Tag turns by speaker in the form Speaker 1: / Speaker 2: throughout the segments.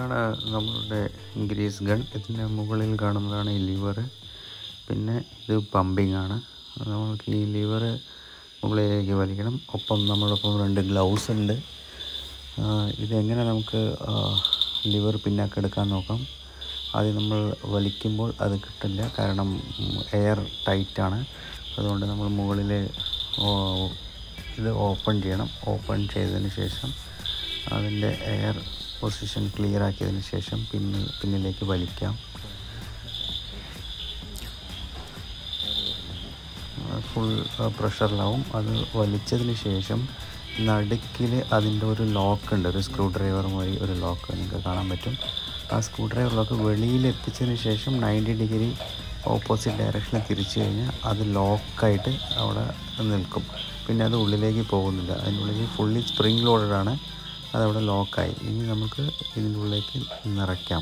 Speaker 1: ഇതാണ് നമ്മളുടെ Greece gun ഇതിൻ്റെ മുകളിൽ കാണുന്നതാണ് ഈ ലിവർ പിന്നെ ഇത് പമ്പിംഗ് ആണ് നമുക്ക് ഈ ലിവർ മുകളിലേക്ക് വലിക്കണം ഒപ്പം നമ്മളൊപ്പം രണ്ട് ഗ്ലൗസ് ഉണ്ട് ആ, ഇതെങ്ങനെ നമുക്ക് ലിവർ പിന്നാക്കെടുക്കാൻ നോക്കാം ആദ്യം നമ്മൾ വലിക്കുമ്പോൾ അത് കിട്ടില്ല കാരണം എയർ ടൈറ്റാണ് അതുകൊണ്ട് നമ്മൾ മുകളിൽ ഓ- ഇത് ഓപ്പൺ ചെയ്യണം ഓപ്പൺ ചെയ്തതിന് ശേഷം അതിൻ്റെ എയർ പൊസിഷൻ ക്ലിയർ ആക്കിയതിന് ശേഷം പിന്നിൽ പിന്നിലേക്ക് വലിക്കാം ഫുൾ പ്രഷറിലാവും അത് വലിച്ചതിന് ശേഷം നടുക്കിൽ അതിൻ്റെ ഒരു ലോക്ക് ഉണ്ട് ഒരു സ്ക്രൂ ഡ്രൈവർ വഴി ഒരു ലോക്ക് നിങ്ങൾക്ക് കാണാൻ പറ്റും ആ സ്ക്രൂ ഡ്രൈവർ ലോക്ക് വെളിയിൽ എത്തിച്ചതിന് ശേഷം നയൻറ്റി ഡിഗ്രി ഓപ്പോസിറ്റ് ഡയറക്ഷനിൽ തിരിച്ചു കഴിഞ്ഞാൽ അത് ലോക്കായിട്ട് അവിടെ നിൽക്കും പിന്നെ അത് ഉള്ളിലേക്ക് പോകുന്നില്ല അതിനുള്ളിൽ ഫുള്ളി സ്പ്രിങ് ലോഡഡാണ് അതവിടെ ലോക്കായി ഇനി നമുക്ക് ഇതിൻ്റെ ഉള്ളിലേക്ക് നിറയ്ക്കാം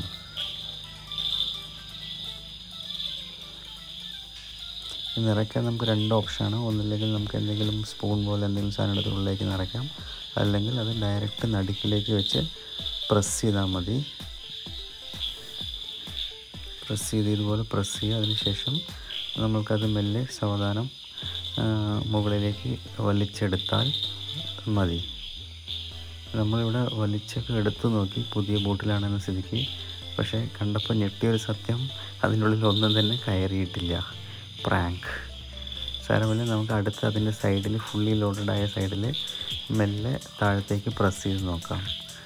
Speaker 1: ഈ നിറയ്ക്കാൻ നമുക്ക് രണ്ട് ഓപ്ഷനാണ് ഒന്നില്ലെങ്കിൽ നമുക്ക് എന്തെങ്കിലും സ്പൂൺ പോലെ എന്തെങ്കിലും സാധനം എടുത്ത് ഉള്ളിലേക്ക് നിറയ്ക്കാം അല്ലെങ്കിൽ അത് ഡയറക്റ്റ് നടുക്കിലേക്ക് വെച്ച് പ്രസ് ചെയ്താൽ മതി പ്രസ് ചെയ്ത് ഇതുപോലെ പ്രസ് ചെയ്യുക അതിനുശേഷം നമ്മൾക്കത് മെല്ലെ സാവധാനം ആ, മുകളിലേക്ക് വലിച്ചെടുത്താൽ മതി നമ്മളിവിടെ വലിച്ചൊക്കെ എടുത്തു നോക്കി പുതിയ ബോട്ടിലാണെന്ന സ്ഥിതിക്ക് പക്ഷേ കണ്ടപ്പോൾ ഞെട്ടിയൊരു സത്യം അതിനുള്ളിൽ ഒന്നും തന്നെ കയറിയിട്ടില്ല പ്രാങ്ക് സാരമില്ല നമുക്ക് അടുത്ത് അതിൻ്റെ സൈഡിൽ ഫുള്ളി ലോഡഡ് ആയ സൈഡിൽ മെല്ലെ താഴത്തേക്ക് പ്രസ് ചെയ്ത് നോക്കാം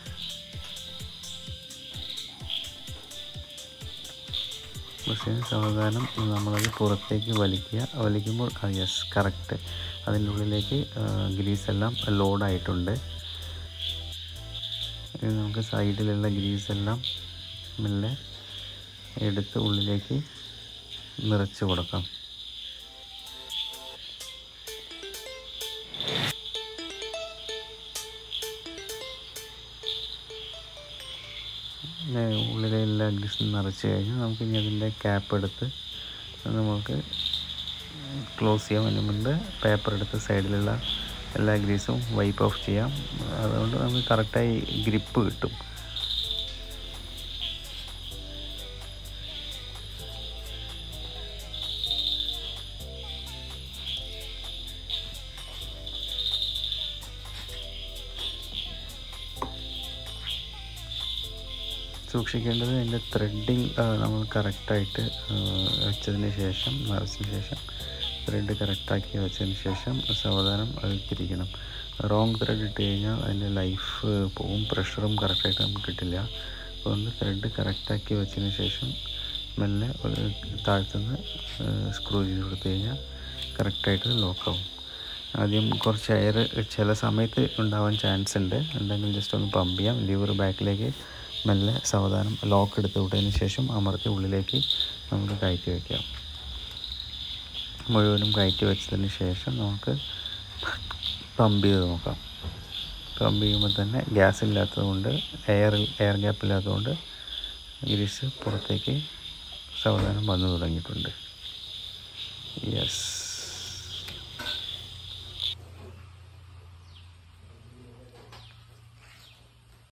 Speaker 1: പക്ഷേ സാവധാനം നമ്മളത് പുറത്തേക്ക് വലിക്കുക വലിക്കുമ്പോൾ യെസ് കറക്റ്റ് അതിൻ്റെ ഉള്ളിലേക്ക് ഗ്രീസ് എല്ലാം ലോഡായിട്ടുണ്ട് ഇനി നമുക്ക് സൈഡിലുള്ള ഗ്രീസ് എല്ലാം മെല്ലെ എടുത്ത് ഉള്ളിലേക്ക് നിറച്ച് കൊടുക്കാം പിന്നെ ഉള്ളിലെ എല്ലാ ഗ്രീസും നിറച്ച് കഴിഞ്ഞാൽ നമുക്ക് ഇനി അതിൻ്റെ ക്യാപ്പ് എടുത്ത് നമുക്ക് ക്ലോസ് ചെയ്യാം അതിന് മുൻപ് പേപ്പർ എടുത്ത് സൈഡിലുള്ള എല്ലാ ഗ്രീസും വൈപ്പ് ഓഫ് ചെയ്യാം അതുകൊണ്ട് നമുക്ക് കറക്റ്റായി ഗ്രിപ്പ് കിട്ടും സൂക്ഷിക്കേണ്ടത് അതിൻ്റെ ത്രെഡിങ് നമ്മൾ കറക്റ്റായിട്ട് വെച്ചതിന് ശേഷം നിറച്ചതിന് ശേഷം ത്രെഡ് കറക്റ്റാക്കി വെച്ചതിന് ശേഷം സാവധാനം അത് തിരിക്കണം റോങ് ത്രെഡ് ഇട്ട് കഴിഞ്ഞാൽ അതിൻ്റെ ലൈഫ് പോവും പ്രഷറും കറക്റ്റായിട്ട് നമുക്ക് കിട്ടില്ല അതുകൊണ്ട് ത്രെഡ് കറക്റ്റാക്കി വെച്ചതിന് ശേഷം മെല്ലെ ഒരു താഴ്ത്തുനിന്ന് സ്ക്രൂ ചെയ്ത് കൊടുത്തു കഴിഞ്ഞാൽ കറക്റ്റായിട്ട് ലോക്കാവും ആദ്യം കുറച്ച് എയർ ചില സമയത്ത് ഉണ്ടാവാൻ ചാൻസ് ഉണ്ട് ഉണ്ടെങ്കിൽ ജസ്റ്റ് ഒന്ന് പമ്പ് ചെയ്യാം ലിവർ ബാക്കിലേക്ക് മെല്ലെ സാവധാനം ലോക്ക് എടുത്ത് വിട്ടതിന് ശേഷം അമർത്തി ഉള്ളിലേക്ക് നമുക്ക് കയറ്റി വയ്ക്കാം മുഴുവനും കയറ്റി വെച്ചതിന് ശേഷം നമുക്ക് പമ്പ് ചെയ്ത് നോക്കാം പമ്പ് ചെയ്യുമ്പോൾ തന്നെ ഗ്യാസ് ഇല്ലാത്തത് കൊണ്ട് എയർ എയർ ഗ്യാപ്പ് ഇല്ലാത്തതുകൊണ്ട് ഗ്രീസ് പുറത്തേക്ക് സാവധാനം വന്നു തുടങ്ങിയിട്ടുണ്ട് യെസ്